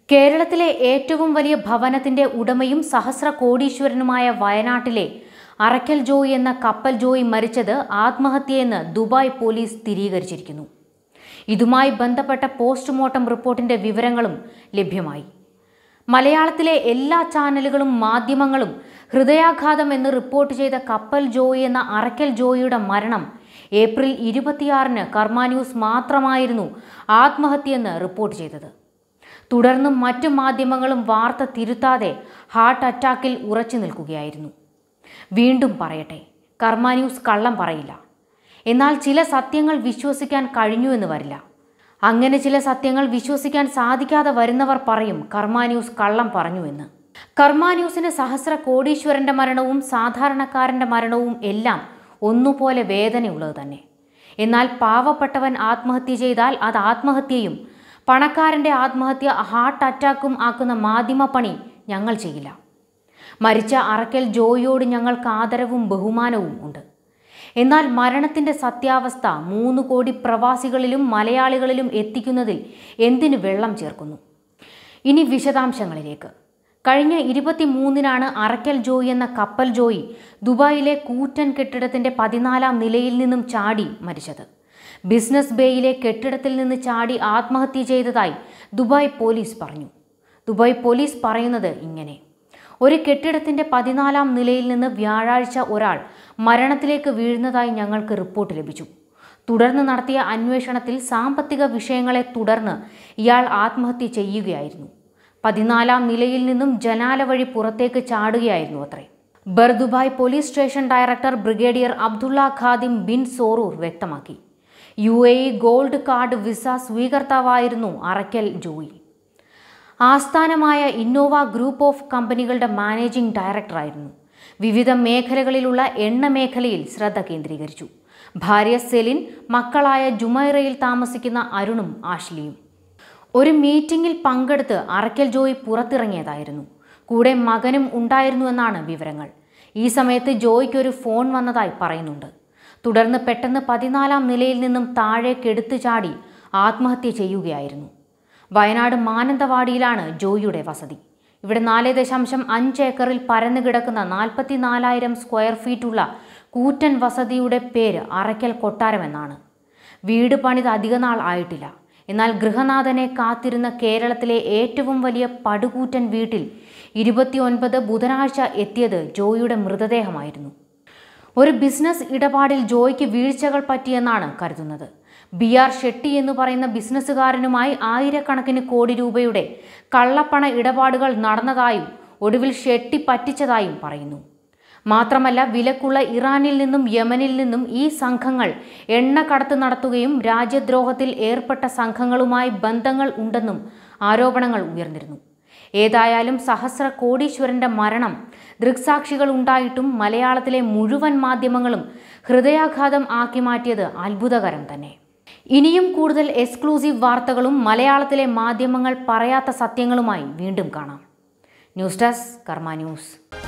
കേരളത്തിലെ ഏറ്റവും വലിയ ഭവനത്തിന്റെ ഉടമയും സഹസ്ര കോടീശ്വരനുമായ വയനാട്ടിലെ അറക്കൽ ജോയി എന്ന കപ്പൽ ജോയി മരിച്ചത് ആത്മഹത്യയെന്ന് ദുബായ് പോലീസ് സ്ഥിരീകരിച്ചിരിക്കുന്നു ഇതുമായി ബന്ധപ്പെട്ട പോസ്റ്റ്മോർട്ടം റിപ്പോർട്ടിന്റെ വിവരങ്ങളും ലഭ്യമായി മലയാളത്തിലെ എല്ലാ ചാനലുകളും മാധ്യമങ്ങളും ഹൃദയാഘാതം എന്ന് റിപ്പോർട്ട് ചെയ്ത കപ്പൽ ജോയി എന്ന അറക്കൽ ജോയിയുടെ മരണം ഏപ്രിൽ ഇരുപത്തിയാറിന് കർമ്മ ന്യൂസ് മാത്രമായിരുന്നു ആത്മഹത്യയെന്ന് റിപ്പോർട്ട് ചെയ്തത് തുടർന്നും മറ്റു മാധ്യമങ്ങളും വാർത്ത തിരുത്താതെ ഹാർട്ട് അറ്റാക്കിൽ ഉറച്ചു നിൽക്കുകയായിരുന്നു വീണ്ടും പറയട്ടെ കർമ്മ ന്യൂസ് കള്ളം പറയില്ല എന്നാൽ ചില സത്യങ്ങൾ വിശ്വസിക്കാൻ കഴിഞ്ഞു എന്ന് വരില്ല അങ്ങനെ ചില സത്യങ്ങൾ വിശ്വസിക്കാൻ സാധിക്കാതെ വരുന്നവർ പറയും കർമ്മ ന്യൂസ് കള്ളം പറഞ്ഞു എന്ന് കർമ്മ ന്യൂസിന് സഹസ്ര കോടീശ്വരന്റെ മരണവും സാധാരണക്കാരന്റെ മരണവും എല്ലാം ഒന്നുപോലെ വേദനയുള്ളത് തന്നെ എന്നാൽ പാവപ്പെട്ടവൻ ആത്മഹത്യ ചെയ്താൽ അത് ആത്മഹത്യയും പണക്കാരന്റെ ആത്മഹത്യ ഹാർട്ട് അറ്റാക്കും ആക്കുന്ന മാധ്യമ പണി ഞങ്ങൾ ചെയ്യില്ല മരിച്ച അറക്കൽ ജോയിയോട് ഞങ്ങൾക്ക് ആദരവും ബഹുമാനവും ഉണ്ട് എന്നാൽ മരണത്തിന്റെ സത്യാവസ്ഥ മൂന്ന് കോടി പ്രവാസികളിലും മലയാളികളിലും എത്തിക്കുന്നതിൽ എന്തിനു വെള്ളം ചേർക്കുന്നു ഇനി വിശദാംശങ്ങളിലേക്ക് കഴിഞ്ഞ ഇരുപത്തിമൂന്നിനാണ് അറക്കൽ ജോയി എന്ന കപ്പൽ ജോയി ദുബായിലെ കൂറ്റൻ കെട്ടിടത്തിന്റെ പതിനാലാം നിലയിൽ നിന്നും ചാടി മരിച്ചത് ബിസിനസ് ബേയിലെ കെട്ടിടത്തിൽ നിന്ന് ചാടി ആത്മഹത്യ ചെയ്തതായി ദുബായ് പോലീസ് പറഞ്ഞു ദുബായ് പോലീസ് പറയുന്നത് ഇങ്ങനെ ഒരു കെട്ടിടത്തിന്റെ പതിനാലാം നിലയിൽ നിന്ന് വ്യാഴാഴ്ച ഒരാൾ മരണത്തിലേക്ക് വീഴുന്നതായി ഞങ്ങൾക്ക് റിപ്പോർട്ട് ലഭിച്ചു തുടർന്ന് നടത്തിയ അന്വേഷണത്തിൽ സാമ്പത്തിക വിഷയങ്ങളെ തുടർന്ന് ഇയാൾ ആത്മഹത്യ ചെയ്യുകയായിരുന്നു പതിനാലാം നിലയിൽ നിന്നും ജനാല വഴി പുറത്തേക്ക് ചാടുകയായിരുന്നു അത്രേ Bur Dubai police station director brigadier Abdullah Khadim bin Sorour വ്യക്തമാക്കി U A E gold card visa സ്വീകർത്താവായിരുന്നു അറക്കൽ ജോയി ആസ്ഥാനമായ ഇന്നോവ ഗ്രൂപ്പ് ഓഫ് കമ്പനികളുടെ മാനേജിംഗ് ഡയറക്ടറായിരുന്നു വിവിധ മേഖലകളിലുള്ള എണ്ണ മേഖലയിൽ ശ്രദ്ധ കേന്ദ്രീകരിച്ചു ഭാര്യ സെലിൻ മക്കളായ ജുമൈറയിൽ താമസിക്കുന്ന അരുണും ആഷ്ലിയും ഒരു മീറ്റിംഗിൽ പങ്കെടുത്ത് അറക്കൽ ജോയി പുറത്തിറങ്ങിയതായിരുന്നു കൂടെ മകനും ഉണ്ടായിരുന്നുവെന്നാണ് വിവരങ്ങൾ ഈ സമയത്ത് ജോയ്ക്ക് ഒരു ഫോൺ വന്നതായി പറയുന്നുണ്ട് തുടർന്ന് പെട്ടെന്ന് പതിനാലാം നിലയിൽ നിന്നും താഴേക്ക് എടുത്തു ചാടി ആത്മഹത്യ ചെയ്യുകയായിരുന്നു വയനാട് മാനന്തവാടിയിലാണ് ജോയിയുടെ വസതി ഇവിടെ നാല് ദശാംശം അഞ്ച് ഏക്കറിൽ പരന്നു കിടക്കുന്ന നാൽപ്പത്തിനാലായിരം സ്ക്വയർ ഫീറ്റുള്ള കൂറ്റൻ വസതിയുടെ പേര് അറയ്ക്കൽ കൊട്ടാരം എന്നാണ് വീട് പണിത് അധികനാൾ ആയിട്ടില്ല എന്നാൽ ഗൃഹനാഥനെ കാത്തിരുന്ന കേരളത്തിലെ ഏറ്റവും വലിയ പടുകൂറ്റൻ വീട്ടിൽ ഇരുപത്തിയൊൻപത് ബുധനാഴ്ച എത്തിയത് ജോയിയുടെ മൃതദേഹമായിരുന്നു ഒരു ബിസിനസ് ഇടപാടിൽ ജോയ്ക്ക് വീഴ്ചകൾ പറ്റിയെന്നാണ് കരുതുന്നത് ബി ആർ ഷെട്ടി എന്ന് പറയുന്ന ബിസിനസ്സുകാരനുമായി ആയിരക്കണക്കിന് കോടി രൂപയുടെ കള്ളപ്പണ ഇടപാടുകൾ നടന്നതായും ഒടുവിൽ ഷെട്ടി പറ്റിച്ചതായും പറയുന്നു മാത്രമല്ല വിലക്കുള്ള ഇറാനിൽ നിന്നും യമനിൽ നിന്നും ഈ സംഘങ്ങൾ എണ്ണക്കടത്ത് നടത്തുകയും രാജ്യദ്രോഹത്തിൽ ഏർപ്പെട്ട സംഘങ്ങളുമായി ബന്ധങ്ങൾ ഉണ്ടെന്നും ആരോപണങ്ങൾ ഉയർന്നിരുന്നു ഏതായാലും സഹസ്ര കോടീശ്വരന്റെ മരണം ദൃക്സാക്ഷികൾ ഉണ്ടായിട്ടും മലയാളത്തിലെ മുഴുവൻ മാധ്യമങ്ങളും ഹൃദയാഘാതം ആക്കി മാറ്റിയത് അത്ഭുതകരം തന്നെ ഇനിയും കൂടുതൽ എക്സ്ക്ലൂസീവ് വാർത്തകളും മലയാളത്തിലെ മാധ്യമങ്ങൾ പറയാത്ത സത്യങ്ങളുമായി വീണ്ടും കാണാം ന്യൂസ് ഡെസ്ക് കർമ്മ ന്യൂസ്